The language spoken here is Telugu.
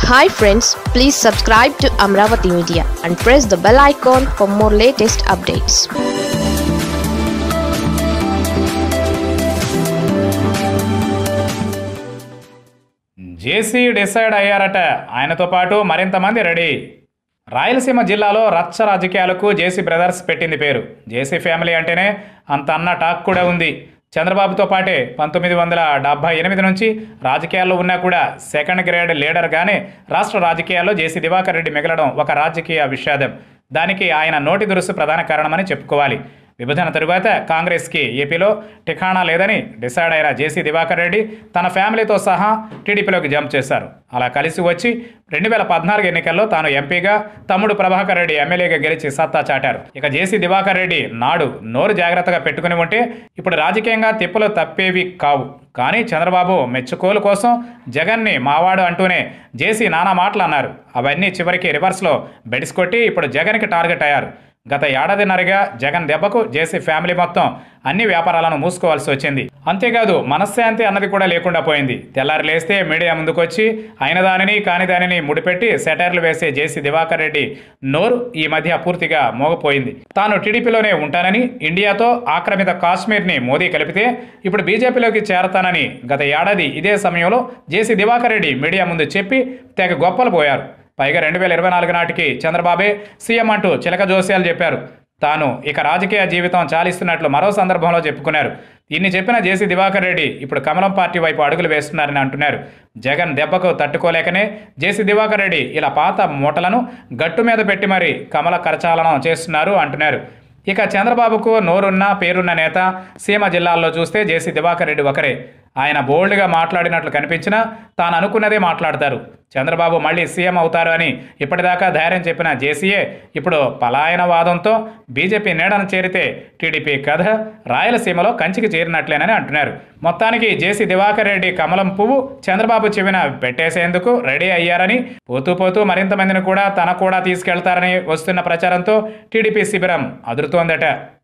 hi friends please subscribe to Amaravati media and press the bell icon for more latest updates JC decide అయ్యారట ఆయనతో పాటు మరింత మంది రెడీ రాయలసీమ జిల్లాలో రచ్చ రాజకీయాలకు జేసీ బ్రదర్స్ పెట్టింది పేరు జేసీ ఫ్యామిలీ అంటేనే అంత అన్న టాక్ కూడా ఉంది చంద్రబాబుతో పాటే పంతొమ్మిది వందల డెబ్బై ఎనిమిది నుంచి రాజకీయాల్లో ఉన్నా కూడా సెకండ్ గ్రేడ్ లీడర్గానే రాష్ట్ర రాజకీయాల్లో జేసీ దివాకర్ రెడ్డి మిగలడం ఒక రాజకీయ విషాదం దానికి ఆయన నోటి దురుసు ప్రధాన కారణమని చెప్పుకోవాలి విభజన తరువాత కాంగ్రెస్కి ఏపీలో ఠికాణా లేదని డిసైడ్ అయిన జేసీ దివాకర్ రెడ్డి తన ఫ్యామిలీతో సహా టీడీపీలోకి జంప్ చేశారు అలా కలిసి వచ్చి రెండు వేల పద్నాలుగు ఎన్నికల్లో తాను ఎంపీగా తమ్ముడు ప్రభాకర్ రెడ్డి ఎమ్మెల్యేగా గెలిచి సత్తా చాటారు ఇక జేసీ దివాకర్ రెడ్డి నాడు నోరు జాగ్రత్తగా పెట్టుకుని ఉంటే ఇప్పుడు రాజకీయంగా తిప్పులు తప్పేవి కావు కానీ చంద్రబాబు మెచ్చుకోలు కోసం జగన్ని మావాడు అంటూనే జేసీ నానా మాటలు అన్నారు అవన్నీ చివరికి రివర్స్లో బెడిసి కొట్టి ఇప్పుడు జగన్కి టార్గెట్ అయ్యారు గత ఏడాదిన్నరగా జగన్ దెబ్బకు జేసీ ఫ్యామిలీ మొత్తం అన్ని వ్యాపారాలను మూసుకోవాల్సి వచ్చింది అంతేకాదు మనశ్శాంతి అన్నది కూడా లేకుండా పోయింది తెల్లారి లేస్తే మీడియా ముందుకొచ్చి అయిన దానిని కాని దానిని ముడిపెట్టి సెటైర్లు వేసే జేసీ దివాకర్ రెడ్డి నోరు ఈ మధ్య పూర్తిగా మోగపోయింది తాను టీడీపీలోనే ఉంటానని ఇండియాతో ఆక్రమిత కాశ్మీర్ని మోదీ కలిపితే ఇప్పుడు బీజేపీలోకి చేరతానని గత ఏడాది ఇదే సమయంలో జేసీ దివాకర్ రెడ్డి మీడియా ముందు చెప్పి తెగ గొప్పలు పోయారు పైగా రెండు వేల ఇరవై నాలుగు నాటికి చంద్రబాబే సీఎం అంటూ చిలక జోస్యాలు చెప్పారు తాను ఇక రాజకీయ జీవితం చాలిస్తున్నట్లు మరో సందర్భంలో చెప్పుకున్నారు ఇన్ని చెప్పిన జేసీ దివాకర్ రెడ్డి ఇప్పుడు కమలం పార్టీ వైపు అడుగులు వేస్తున్నారని అంటున్నారు జగన్ దెబ్బకు తట్టుకోలేకనే జేసీ దివాకర్ రెడ్డి ఇలా పాత మూటలను గట్టు మీద పెట్టి మరీ కమల కరచాలనం చేస్తున్నారు అంటున్నారు ఇక చంద్రబాబుకు నోరున్న పేరున్న నేత సీమ జిల్లాల్లో చూస్తే జేసీ దివాకర్ రెడ్డి ఒకరే ఆయన బోల్డ్గా మాట్లాడినట్లు కనిపించినా తాను అనుకున్నదే మాట్లాడతారు చంద్రబాబు మళ్ళీ సీఎం అవుతారు అని ఇప్పటిదాకా ధైర్యం చెప్పిన జేసీఏ ఇప్పుడు పలాయన వాదంతో బీజేపీ నీడను చేరితే టీడీపీ కథ రాయలసీమలో కంచికి చేరినట్లేనని అంటున్నారు మొత్తానికి జేసీ దివాకర్ రెడ్డి కమలం పువ్వు చంద్రబాబు చెవిన పెట్టేసేందుకు రెడీ అయ్యారని పోతూ పోతూ మరింత మందిని కూడా తన కూడా తీసుకెళ్తారని వస్తున్న ప్రచారంతో టీడీపీ శిబిరం అదురుతోందట